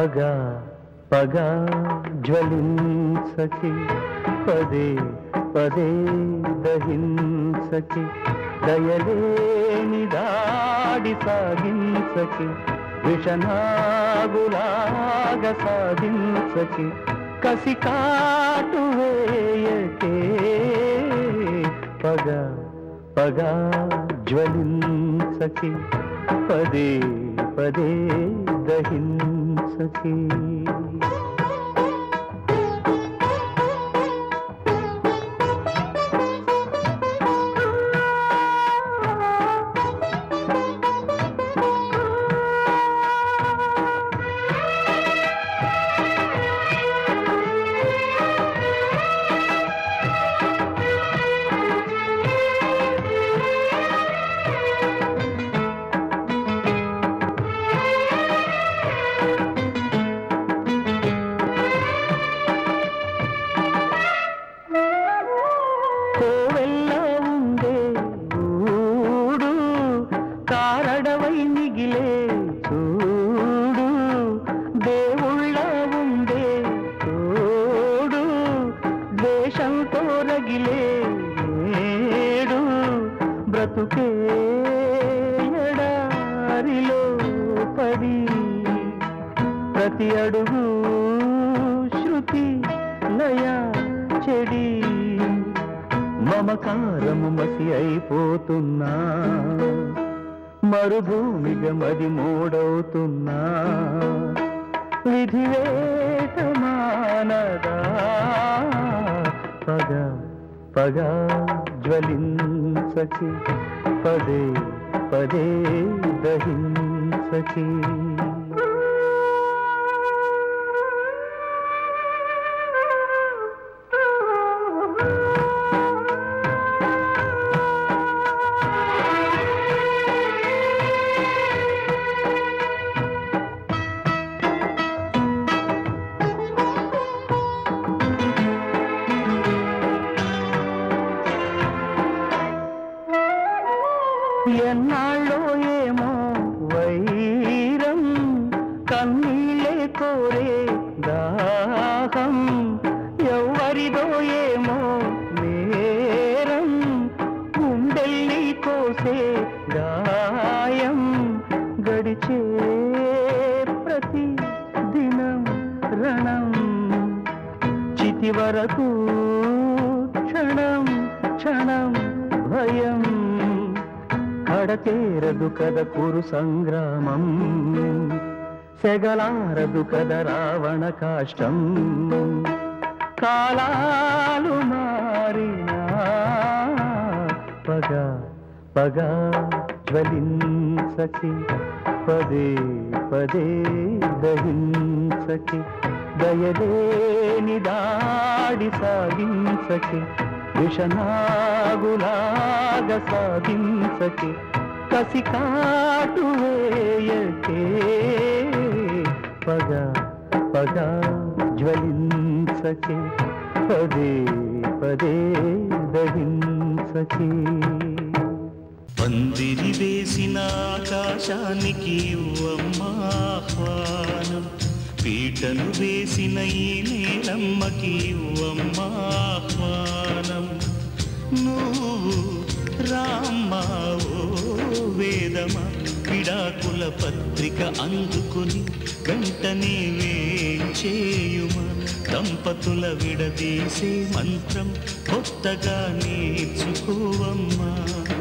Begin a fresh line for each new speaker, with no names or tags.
పగ పగ జ్వలించకి పదే పదే దహించకి దయలేని దాడి సాగించకి విషనాగులాగ సాధించకి కసి కాటు వేయకే పగ పగ జ్వలించకి పదే పదే దహించకి కోవెల్ల ఉండే ఊడు కారడవై మిగిలే చూడు దేవుళ్ళ ఉండే తోడు ద్వేషంతో రగిలే నేడు బ్రతుకే ఎడారిలో పడి ప్రతి అడుగు శృతి లయ చెడి మమకారము మసి అయిపోతున్నా మరుభూమిగా మది మూడవుతున్నా విధివేట మానదా పగ పగ జ్వలించకి పదే పదే దహించకి ఎన్నాళ్ళో ఏమో వైరం కన్నీళ్ళే కోరే దాహం ఎవరిదో ఏమో నేరం గుండెల్ని కోసే గాయం గడిచే ప్రతి దినం రణం చితి వరకు క్షణం క్షణం భయం కడతేరదు కద కురు సంగ్రామం సెగలారదు కద రావణ కాష్టం కాలాలు మారినా పగ పగ జ్వలించకి పదే పదే దహించకి దయలేని దాడి సాగించకి విషనాగులాగ సాధించకి కసి కాటు వేయకే పగ పగ జ్వలించకి పదే పదే దహించకి
పందిరి వేసిన ఆకాశానికి ఆహ్వానం పీటను వేసిన ఈ నేలమ్మకి ఆహ్వానం నువ్వు రామ్మా ఓ వేదమ విడాకుల పత్రిక అందుకుని వెంటనే వేచేయుమా దంపతుల విడదీసే మంత్రం కొత్తగా నేర్చుకోవమ్మా